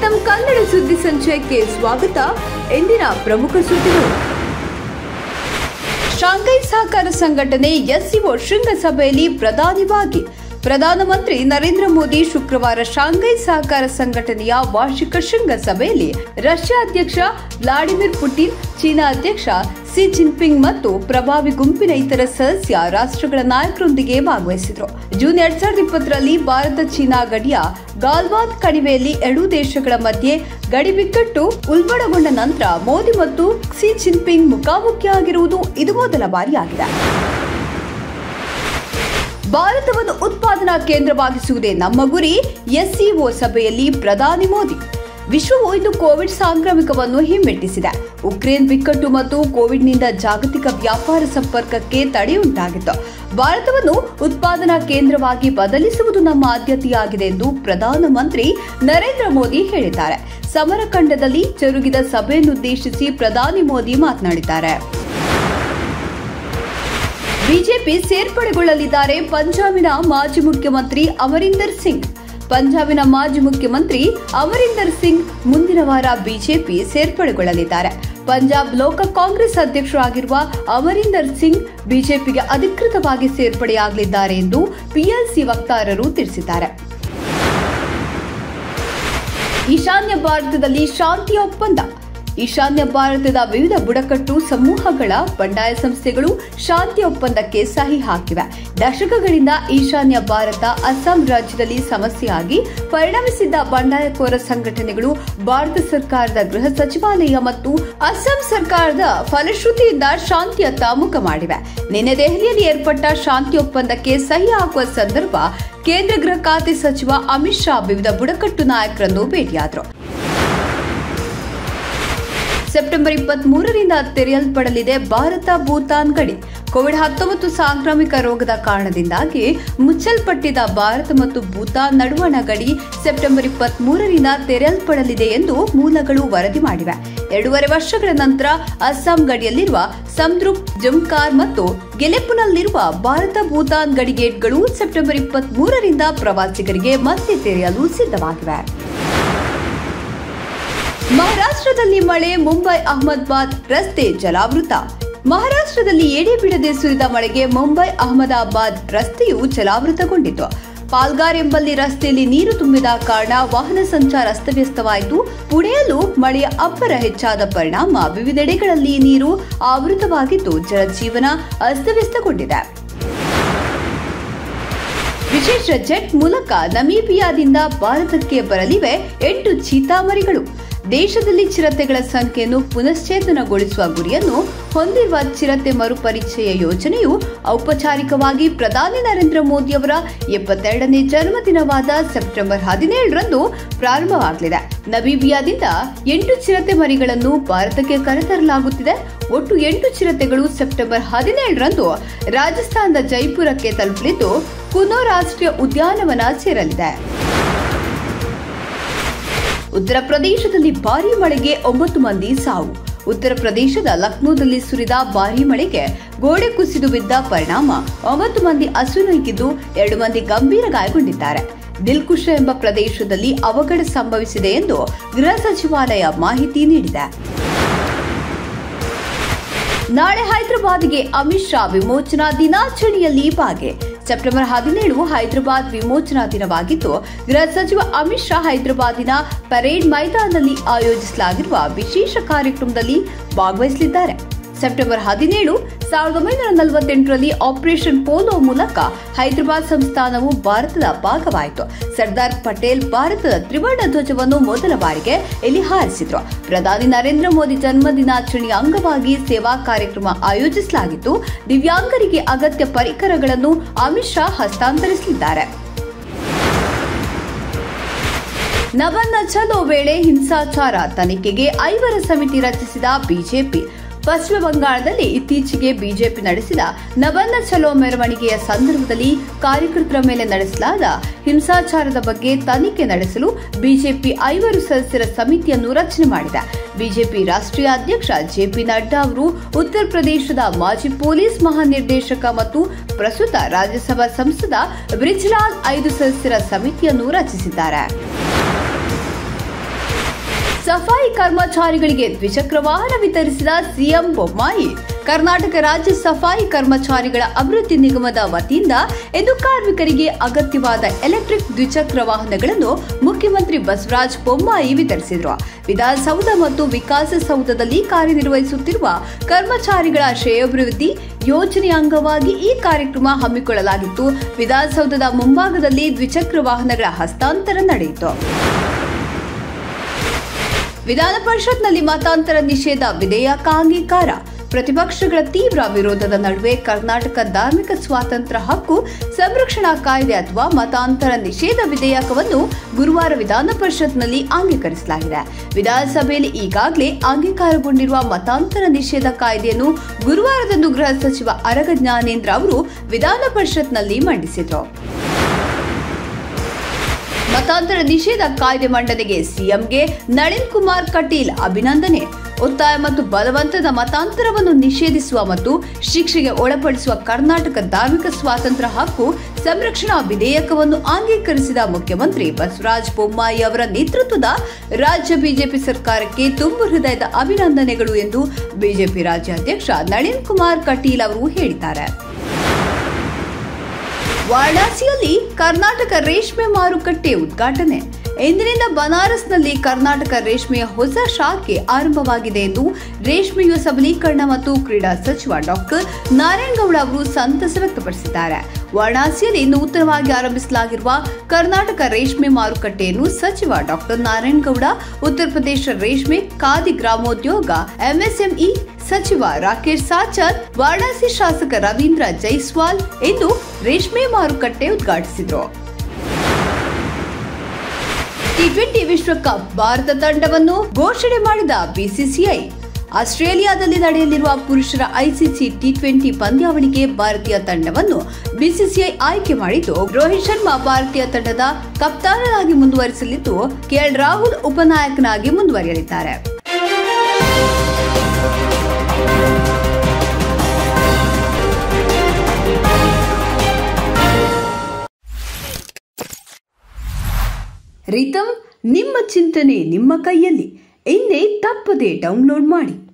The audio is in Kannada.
ಎಫ್ಎಂ ಕನ್ನಡ ಸುದ್ದಿ ಸಂಚಯಕ್ಕೆ ಸ್ವಾಗತ ಇಂದಿನ ಪ್ರಮುಖ ಸುದ್ದಿಗಳು ಶಾಂಘೈ ಸಹಕಾರ ಸಂಘಟನೆ ಎಸ್ಸಿಒ ಶೃಂಗಸಭೆಯಲ್ಲಿ ಪ್ರಧಾನಿ ಭಾಗಿ ಪ್ರಧಾನಮಂತ್ರಿ ನರೇಂದ್ರ ಮೋದಿ ಶುಕ್ರವಾರ ಶಾಂಘೈ ಸಹಕಾರ ಸಂಘಟನೆಯ ವಾರ್ಷಿಕ ಶೃಂಗಸಭೆಯಲ್ಲಿ ರಷ್ಯಾ ಅಧ್ಯಕ್ಷ ವ್ಲಾಡಿಮಿರ್ ಪುಟಿನ್ ಚೀನಾ ಅಧ್ಯಕ್ಷ ಸಿ ಜಿನ್ಪಿಂಗ್ ಮತ್ತು ಪ್ರಭಾವಿ ಗುಂಪಿನ ಇತರ ಸದಸ್ಯ ರಾಷ್ಟ್ರಗಳ ನಾಯಕರೊಂದಿಗೆ ಭಾಗವಹಿಸಿದರು ಜೂನ್ ಎರಡ್ ಸಾವಿರದ ಇಪ್ಪತ್ತರಲ್ಲಿ ಭಾರತ ಚೀನಾ ಗಡಿಯ ಗಾಲ್ವಾನ್ ಕಣಿವೆಯಲ್ಲಿ ಎರಡೂ ದೇಶಗಳ ಮಧ್ಯೆ ಗಡಿ ಬಿಕ್ಕಟ್ಟು ಉಲ್ಬಣಗೊಂಡ ನಂತರ ಮೋದಿ ಮತ್ತು ಕ್ಸಿ ಜಿನ್ಪಿಂಗ್ ಮುಖಾಮುಖಿಯಾಗಿರುವುದು ಇದು ಮೊದಲ ಬಾರಿಯಾಗಿದೆ ಭಾರತವನ್ನು ಉತ್ಪಾದನಾ ಕೇಂದ್ರವಾಗಿಸುವುದೇ ನಮ್ಮ ಗುರಿ ಎಸ್ಸಿಒ ಸಭೆಯಲ್ಲಿ ಪ್ರಧಾನಿ ಮೋದಿ ವಿಶ್ವವು ಇಂದು ಕೋವಿಡ್ ಸಾಂಕ್ರಾಮಿಕವನ್ನು ಹಿಮ್ಮೆಟ್ಟಿಸಿದೆ ಉಕ್ರೇನ್ ಬಿಕ್ಕಟ್ಟು ಮತ್ತು ಕೋವಿಡ್ನಿಂದ ಜಾಗತಿಕ ವ್ಯಾಪಾರ ಸಂಪರ್ಕಕ್ಕೆ ತಡೆಯುಂಟಾಗಿತ್ತು ಭಾರತವನ್ನು ಉತ್ಪಾದನಾ ಕೇಂದ್ರವಾಗಿ ಬದಲಿಸುವುದು ನಮ್ಮ ಆದ್ಯತೆಯಾಗಿದೆ ಎಂದು ಪ್ರಧಾನಮಂತ್ರಿ ನರೇಂದ್ರ ಮೋದಿ ಹೇಳಿದ್ದಾರೆ ಸಮರಖಂಡದಲ್ಲಿ ಜರುಗಿದ ಸಭೆಯನ್ನುದ್ದೇಶಿಸಿ ಪ್ರಧಾನಿ ಮೋದಿ ಮಾತನಾಡಿದ್ದಾರೆ ಬಿಜೆಪಿ ಸೇರ್ಪಡೆಗೊಳ್ಳಲಿದ್ದಾರೆ ಪಂಜಾಬಿನ ಮಾಜಿ ಮುಖ್ಯಮಂತ್ರಿ ಅಮರಿಂದರ್ ಸಿಂಗ್ ಪಂಜಾಬಿನ ಮಾಜಿ ಮುಖ್ಯಮಂತ್ರಿ ಅಮರಿಂದರ್ ಸಿಂಗ್ ಮುಂದಿನ ವಾರ ಬಿಜೆಪಿ ಸೇರ್ಪಡೆಗೊಳ್ಳಲಿದ್ದಾರೆ ಪಂಜಾಬ್ ಲೋಕ ಕಾಂಗ್ರೆಸ್ ಅಧ್ಯಕ್ಷರಾಗಿರುವ ಅಮರಿಂದರ್ ಸಿಂಗ್ ಬಿಜೆಪಿಗೆ ಅಧಿಕೃತವಾಗಿ ಸೇರ್ಪಡೆಯಾಗಲಿದ್ದಾರೆ ಎಂದು ಪಿಎಲ್ಸಿ ವಕ್ತಾರರು ತಿಳಿಸಿದ್ದಾರೆ ಈಶಾನ್ಯ ಭಾರತದಲ್ಲಿ ಶಾಂತಿಯ ಒಪ್ಪಂದ ಈಶಾನ್ಯ ಭಾರತದ ವಿವಿಧ ಬುಡಕಟ್ಟು ಸಮೂಹಗಳ ಬಂಡಾಯ ಸಂಸ್ಥೆಗಳು ಶಾಂತಿ ಒಪ್ಪಂದಕ್ಕೆ ಸಹಿ ಹಾಕಿವೆ ದಶಕಗಳಿಂದ ಈಶಾನ್ಯ ಭಾರತ ಅಸ್ಸಾಂ ರಾಜ್ಯದಲ್ಲಿ ಸಮಸ್ಯೆಯಾಗಿ ಪರಿಣಮಿಸಿದ್ದ ಬಂಡಾಯಕೋರ ಸಂಘಟನೆಗಳು ಭಾರತ ಸರ್ಕಾರದ ಗೃಹ ಸಚಿವಾಲಯ ಮತ್ತು ಅಸ್ಸಾಂ ಸರ್ಕಾರದ ಫಲಶ್ರುತಿಯಿಂದ ಶಾಂತಿಯತ್ತ ಮುಖ ಮಾಡಿವೆ ನಿನ್ನೆ ದೆಹಲಿಯಲ್ಲಿ ಏರ್ಪಟ್ಟ ಶಾಂತಿ ಒಪ್ಪಂದಕ್ಕೆ ಸಹಿ ಹಾಕುವ ಸಂದರ್ಭ ಕೇಂದ್ರ ಗೃಹ ಖಾತೆ ಸಚಿವ ಅಮಿತ್ ಶಾ ವಿವಿಧ ಬುಡಕಟ್ಟು ನಾಯಕರನ್ನು ಭೇಟಿಯಾದರು ಸೆಪ್ಟೆಂಬರ್ ಇಪ್ಪತ್ತ್ ಮೂರರಿಂದ ತೆರೆಯಲ್ಪಡಲಿದೆ ಭಾರತ ಭೂತಾನ್ ಗಡಿ ಕೋವಿಡ್ ಹತ್ತೊಂಬತ್ತು ಸಾಂಕ್ರಾಮಿಕ ರೋಗದ ಕಾರಣದಿಂದಾಗಿ ಮುಚ್ಚಲ್ಪಟ್ಟಿದ್ದ ಭಾರತ ಮತ್ತು ಭೂತಾನ್ ನಡುವಣ ಗಡಿ ಸೆಪ್ಟೆಂಬರ್ ಇಪ್ಪತ್ತ್ ಮೂರರಿಂದ ತೆರೆಯಲ್ಪಡಲಿದೆ ಎಂದು ಮೂಲಗಳು ವರದಿ ಮಾಡಿವೆ ಎರಡೂವರೆ ವರ್ಷಗಳ ನಂತರ ಅಸ್ಸಾಂ ಗಡಿಯಲ್ಲಿರುವ ಸಂದ್ರುಪ್ ಜಮ್ಕಾರ್ ಮತ್ತು ಗೆಲೆಪುನಲ್ಲಿರುವ ಭಾರತ ಭೂತಾನ್ ಗಡಿ ಗೇಟ್ಗಳು ಸೆಪ್ಟೆಂಬರ್ ಇಪ್ಪತ್ತ್ ಮೂರರಿಂದ ಪ್ರವಾಸಿಗರಿಗೆ ಮತ್ತೆ ತೆರೆಯಲು ಸಿದ್ಧವಾಗಿವೆ ಮಹಾರಾಷ್ಟ್ರದಲ್ಲಿ ಮಳೆ ಮುಂಬೈ ಅಹಮದಾಬಾದ್ ರಸ್ತೆ ಜಲಾವೃತ ಮಹಾರಾಷ್ಟ್ರದಲ್ಲಿ ಎಡೆ ಬಿಡದೆ ಸುರಿದ ಮಳೆಗೆ ಮುಂಬೈ ಅಹಮದಾಬಾದ್ ರಸ್ತೆಯು ಜಲಾವೃತಗೊಂಡಿತು ಪಾಲ್ಗಾರ್ ಎಂಬಲ್ಲಿ ರಸ್ತೆಯಲ್ಲಿ ನೀರು ತುಂಬಿದ ಕಾರಣ ವಾಹನ ಸಂಚಾರ ಅಸ್ತವ್ಯಸ್ತವಾಯಿತು ಪುಣೆಯಲ್ಲೂ ಮಳೆಯ ಅಬ್ಬರ ಹೆಚ್ಚಾದ ಪರಿಣಾಮ ವಿವಿಧೆಡೆಗಳಲ್ಲಿ ನೀರು ಆವೃತವಾಗಿದ್ದು ಜನಜೀವನ ಅಸ್ತವ್ಯಸ್ತಗೊಂಡಿದೆ ವಿಶೇಷ ಜೆಟ್ ಮೂಲಕ ನಮೀಬಿಯಾದಿಂದ ಭಾರತಕ್ಕೆ ಬರಲಿವೆ ಎಂಟು ಚೀತಾಮರಿಗಳು ದೇಶದಲ್ಲಿ ಚಿರತೆಗಳ ಸಂಖ್ಯೆಯನ್ನು ಪುನಶ್ಚೇತನಗೊಳಿಸುವ ಗುರಿಯನ್ನು ಹೊಂದಿರುವ ಚಿರತೆ ಮರುಪರಿಚಯ ಯೋಜನೆಯು ಔಪಚಾರಿಕವಾಗಿ ಪ್ರಧಾನಿ ನರೇಂದ್ರ ಮೋದಿ ಅವರ ಎಪ್ಪತ್ತೆರಡನೇ ಜನ್ಮದಿನವಾದ ಸೆಪ್ಟೆಂಬರ್ ಹದಿನೇಳರಂದು ಪ್ರಾರಂಭವಾಗಲಿದೆ ನಮೀಬಿಯಾದಿಂದ ಎಂಟು ಚಿರತೆ ಮರಿಗಳನ್ನು ಭಾರತಕ್ಕೆ ಕರೆತರಲಾಗುತ್ತಿದೆ ಒಟ್ಟು ಎಂಟು ಚಿರತೆಗಳು ಸೆಪ್ಟೆಂಬರ್ ಹದಿನೇಳರಂದು ರಾಜಸ್ಥಾನದ ಜೈಪುರಕ್ಕೆ ತಲುಪಲಿದ್ದು ಕುನೋ ರಾಷ್ಟ್ರೀಯ ಉದ್ಯಾನವನ ಸೇರಲಿದೆ ಉತ್ತರ ಪ್ರದೇಶದಲ್ಲಿ ಭಾರೀ ಮಳೆಗೆ ಒಂಬತ್ತು ಮಂದಿ ಸಾವು ಉತ್ತರ ಪ್ರದೇಶದ ಲಕ್ನೋದಲ್ಲಿ ಸುರಿದ ಭಾರೀ ಮಳೆಗೆ ಗೋಡೆ ಕುಸಿದು ಬಿದ್ದ ಪರಿಣಾಮ ಒಂಬತ್ತು ಮಂದಿ ಅಸುನೀಗಿದ್ದು ಎರಡು ಮಂದಿ ಗಂಭೀರ ಗಾಯಗೊಂಡಿದ್ದಾರೆ ದಿಲ್ಕುಶ ಎಂಬ ಪ್ರದೇಶದಲ್ಲಿ ಅವಘಡ ಸಂಭವಿಸಿದೆ ಎಂದು ಗೃಹ ಸಚಿವಾಲಯ ಮಾಹಿತಿ ನೀಡಿದೆ ನಾಳೆ ಹೈದರಾಬಾದ್ಗೆ ಅಮಿತ್ ಶಾ ವಿಮೋಚನಾ ದಿನಾಚರಣೆಯಲ್ಲಿ ಭಾಗಿ ಸೆಪ್ಟೆಂಬರ್ ಹದಿನೇಳು ಹೈದರಾಬಾದ್ ವಿಮೋಚನಾ ದಿನವಾಗಿದ್ದು ಗೃಹ ಸಚಿವ ಅಮಿತ್ ಶಾ ಹೈದರಾಬಾದಿನ ಪರೇಡ್ ಮೈದಾನದಲ್ಲಿ ಆಯೋಜಿಸಲಾಗಿರುವ ವಿಶೇಷ ಕಾರ್ಯಕ್ರಮದಲ್ಲಿ ಭಾಗವಹಿಸಲಿದ್ದಾರೆ ಸೆಪ್ಟೆಂಬರ್ ಹದಿನೇಳು ಸಾವಿರದ ಒಂಬೈನೂರ ನಲವತ್ತೆಂಟರಲ್ಲಿ ಆಪರೇಷನ್ ಪೋಲೋ ಮೂಲಕ ಹೈದರಾಬಾದ್ ಸಂಸ್ಥಾನವು ಭಾರತದ ಭಾಗವಾಯಿತು ಸರ್ದಾರ್ ಪಟೇಲ್ ಭಾರತದ ತ್ರಿವರ್ಣ ಧ್ವಜವನ್ನು ಮೊದಲ ಬಾರಿಗೆ ಇಲ್ಲಿ ಹಾರಿಸಿದ್ರು ಪ್ರಧಾನಿ ನರೇಂದ್ರ ಮೋದಿ ಜನ್ಮ ದಿನಾಚರಣೆಯ ಅಂಗವಾಗಿ ಸೇವಾ ಕಾರ್ಯಕ್ರಮ ಆಯೋಜಿಸಲಾಗಿದ್ದು ದಿವ್ಯಾಂಗರಿಗೆ ಅಗತ್ಯ ಪರಿಕರಗಳನ್ನು ಅಮಿತ್ ಶಾ ಹಸ್ತಾಂತರಿಸಲಿದ್ದಾರೆ ನವನ್ನ ಚಲೋ ವೇಳೆ ಹಿಂಸಾಚಾರ ತನಿಖೆಗೆ ಐವರ ಸಮಿತಿ ರಚಿಸಿದ ಬಿಜೆಪಿ ಪಶ್ಚಿಮ ಬಂಗಾಳದಲ್ಲಿ ಇತ್ತೀಚೆಗೆ ಬಿಜೆಪಿ ನಡೆಸಿದ ನವನ್ನ ಚಲೋ ಮೆರವಣಿಗೆಯ ಸಂದರ್ಭದಲ್ಲಿ ಕಾರ್ಯಕರ್ತರ ಮೇಲೆ ನಡೆಸಲಾದ ಹಿಂಸಾಚಾರದ ಬಗ್ಗೆ ತನಿಖೆ ನಡೆಸಲು ಬಿಜೆಪಿ ಐವರು ಸದಸ್ಯರ ಸಮಿತಿಯನ್ನು ರಚನೆ ಮಾಡಿದೆ ಬಿಜೆಪಿ ರಾಷ್ಟ್ರೀಯ ಅಧ್ಯಕ್ಷ ಜೆಪಿ ನಡ್ಡಾ ಅವರು ಉತ್ತರ ಪ್ರದೇಶದ ಮಾಜಿ ಪೊಲೀಸ್ ಮಹಾನಿರ್ದೇಶಕ ಮತ್ತು ಪ್ರಸ್ತುತ ರಾಜ್ಯಸಭಾ ಸಂಸದ ಬ್ರಿಜ್ಲಾಲ್ ಐದು ಸದಸ್ಯರ ಸಮಿತಿಯನ್ನು ರಚಿಸಿದ್ದಾರೆ ಸಫಾಯಿ ಕರ್ಮಚಾರಿಗಳಿಗೆ ದ್ವಿಚಕ್ರ ವಾಹನ ವಿತರಿಸಿದ ಸಿಎಂ ಬೊಮ್ಮಾಯಿ ಕರ್ನಾಟಕ ರಾಜ್ಯ ಸಫಾಯಿ ಕರ್ಮಚಾರಿಗಳ ಅಭಿವೃದ್ಧಿ ನಿಗಮದ ವತಿಯಿಂದ ಇಂದು ಕಾರ್ಮಿಕರಿಗೆ ಅಗತ್ಯವಾದ ಎಲೆಕ್ಟ್ರಿಕ್ ದ್ವಿಚಕ್ರ ವಾಹನಗಳನ್ನು ಮುಖ್ಯಮಂತ್ರಿ ಬಸವರಾಜ ಬೊಮ್ಮಾಯಿ ವಿತರಿಸಿದರು ವಿಧಾನಸೌಧ ಮತ್ತು ವಿಕಾಸಸೌಧದಲ್ಲಿ ಕಾರ್ಯನಿರ್ವಹಿಸುತ್ತಿರುವ ಕರ್ಮಚಾರಿಗಳ ಶ್ರೇಯೋಭಿವೃದ್ಧಿ ಯೋಜನೆಯ ಅಂಗವಾಗಿ ಈ ಕಾರ್ಯಕ್ರಮ ಹಮ್ಮಿಕೊಳ್ಳಲಾಗಿತ್ತು ವಿಧಾನಸೌಧದ ಮುಂಭಾಗದಲ್ಲಿ ದ್ವಿಚಕ್ರ ವಾಹನಗಳ ಹಸ್ತಾಂತರ ನಡೆಯಿತು ವಿಧಾನ ಪರಿಷತ್ನಲ್ಲಿ ಮತಾಂತರ ನಿಷೇಧ ವಿಧೇಯಕ ಅಂಗೀಕಾರ ಪ್ರತಿಪಕ್ಷಗಳ ತೀವ್ರ ವಿರೋಧದ ನಡುವೆ ಕರ್ನಾಟಕ ಧಾರ್ಮಿಕ ಸ್ವಾತಂತ್ರ್ಯ ಹಕ್ಕು ಸಂರಕ್ಷಣಾ ಕಾಯ್ದೆ ಅಥವಾ ಮತಾಂತರ ನಿಷೇಧ ವಿಧೇಯಕವನ್ನು ಗುರುವಾರ ವಿಧಾನ ಪರಿಷತ್ನಲ್ಲಿ ಅಂಗೀಕರಿಸಲಾಗಿದೆ ವಿಧಾನಸಭೆಯಲ್ಲಿ ಈಗಾಗಲೇ ಅಂಗೀಕಾರಗೊಂಡಿರುವ ಮತಾಂತರ ನಿಷೇಧ ಕಾಯ್ದೆಯನ್ನು ಗುರುವಾರದಂದು ಗೃಹ ಸಚಿವ ಅರಗ ಜ್ಞಾನೇಂದ್ರ ಅವರು ವಿಧಾನ ಪರಿಷತ್ನಲ್ಲಿ ಮಂಡಿಸಿದರು ಮತಾಂತರ ನಿಷೇಧ ಕಾಯ್ದೆ ಮಂಡನೆಗೆ ಸಿಎಂಗೆ ನಳಿನ್ ಕುಮಾರ್ ಕಟೀಲ್ ಅಭಿನಂದನೆ ಒತ್ತಾಯ ಮತ್ತು ಬಲವಂತದ ಮತಾಂತರವನ್ನು ನಿಷೇಧಿಸುವ ಮತ್ತು ಶಿಕ್ಷೆಗೆ ಒಳಪಡಿಸುವ ಕರ್ನಾಟಕ ಧಾರ್ಮಿಕ ಸ್ವಾತಂತ್ರ್ಯ ಹಕ್ಕು ಸಂರಕ್ಷಣಾ ವಿಧೇಯಕವನ್ನು ಅಂಗೀಕರಿಸಿದ ಮುಖ್ಯಮಂತ್ರಿ ಬಸವರಾಜ ಬೊಮ್ಮಾಯಿ ಅವರ ನೇತೃತ್ವದ ರಾಜ್ಯ ಬಿಜೆಪಿ ಸರ್ಕಾರಕ್ಕೆ ತುಂಬು ಹೃದಯದ ಅಭಿನಂದನೆಗಳು ಎಂದು ಬಿಜೆಪಿ ರಾಜ್ಯಾಧ್ಯಕ್ಷ ನಳಿನ್ ಕುಮಾರ್ ಕಟೀಲ್ ಅವರು ಹೇಳಿದ್ದಾರೆ ವಾರಣಾಸಿಯಲ್ಲಿ ಕರ್ನಾಟಕ ರೇಷ್ಮೆ ಮಾರುಕಟ್ಟೆ ಉದ್ಘಾಟನೆ ಇಂದಿನಿಂದ ಬನಾರಸ್ನಲ್ಲಿ ಕರ್ನಾಟಕ ರೇಷ್ಮೆಯ ಹೊಸ ಶಾಖೆ ಆರಂಭವಾಗಿದೆ ಎಂದು ರೇಷ್ಮೆಯ ಸಬಲೀಕರಣ ಮತ್ತು ಕ್ರೀಡಾ ಸಚಿವ ಡಾಕ್ಟರ್ ನಾರಾಯಣಗೌಡ ಅವರು ಸಂತಸ ವ್ಯಕ್ತಪಡಿಸಿದ್ದಾರೆ ವಾರಣಾಸಿಯಲ್ಲಿ ನೂತನವಾಗಿ ಆರಂಭಿಸಲಾಗಿರುವ ಕರ್ನಾಟಕ ರೇಷ್ಮೆ ಮಾರುಕಟ್ಟೆಯನ್ನು ಸಚಿವ ಡಾಕ್ಟರ್ ನಾರಾಯಣಗೌಡ ಉತ್ತರ ಪ್ರದೇಶ ರೇಷ್ಮೆ ಖಾದಿ ಗ್ರಾಮೋದ್ಯೋಗ ಎಂಎಸ್ಎಂಇ ಸಚಿವ ರಾಕೇಶ್ ಸಾಚರ್ ವಾರಣಾಸಿ ಶಾಸಕ ರವೀಂದ್ರ ಜೈಸ್ವಾಲ್ ಇಂದು ರೇಷ್ಮೆ ಮಾರುಕಟ್ಟೆ ಉದ್ಘಾಟಿಸಿದರು ಟಿ ಟ್ವೆಂಟಿ ವಿಶ್ವಕಪ್ ಭಾರತ ತಂಡವನ್ನು ಘೋಷಣೆ ಮಾಡಿದ ಬಿಸಿಸಿಐ ಆಸ್ಟ್ರೇಲಿಯಾದಲ್ಲಿ ನಡೆಯಲಿರುವ ಪುರುಷರ ಐಸಿಸಿ ಟಿ ಟ್ವೆಂಟಿ ಪಂದ್ಯಾವಳಿಗೆ ಭಾರತೀಯ ತಂಡವನ್ನು ಬಿಸಿಸಿಐ ಆಯ್ಕೆ ಮಾಡಿದ್ದು ರೋಹಿತ್ ಶರ್ಮಾ ಭಾರತೀಯ ತಂಡದ ಕಪ್ತಾನರಾಗಿ ಮುಂದುವರಿಸಲಿದ್ದು ಕೆಎಲ್ ರಾಹುಲ್ ಉಪನಾಯಕನಾಗಿ ಮುಂದುವರಿಯಲಿದ್ದಾರೆ ರಿತಮ್ ನಿಮ್ಮ ಚಿಂತನೆ ನಿಮ್ಮ ಕೈಯಲ್ಲಿ ಇನ್ನೇ ತಪ್ಪದೆ ಡೌನ್ಲೋಡ್ ಮಾಡಿ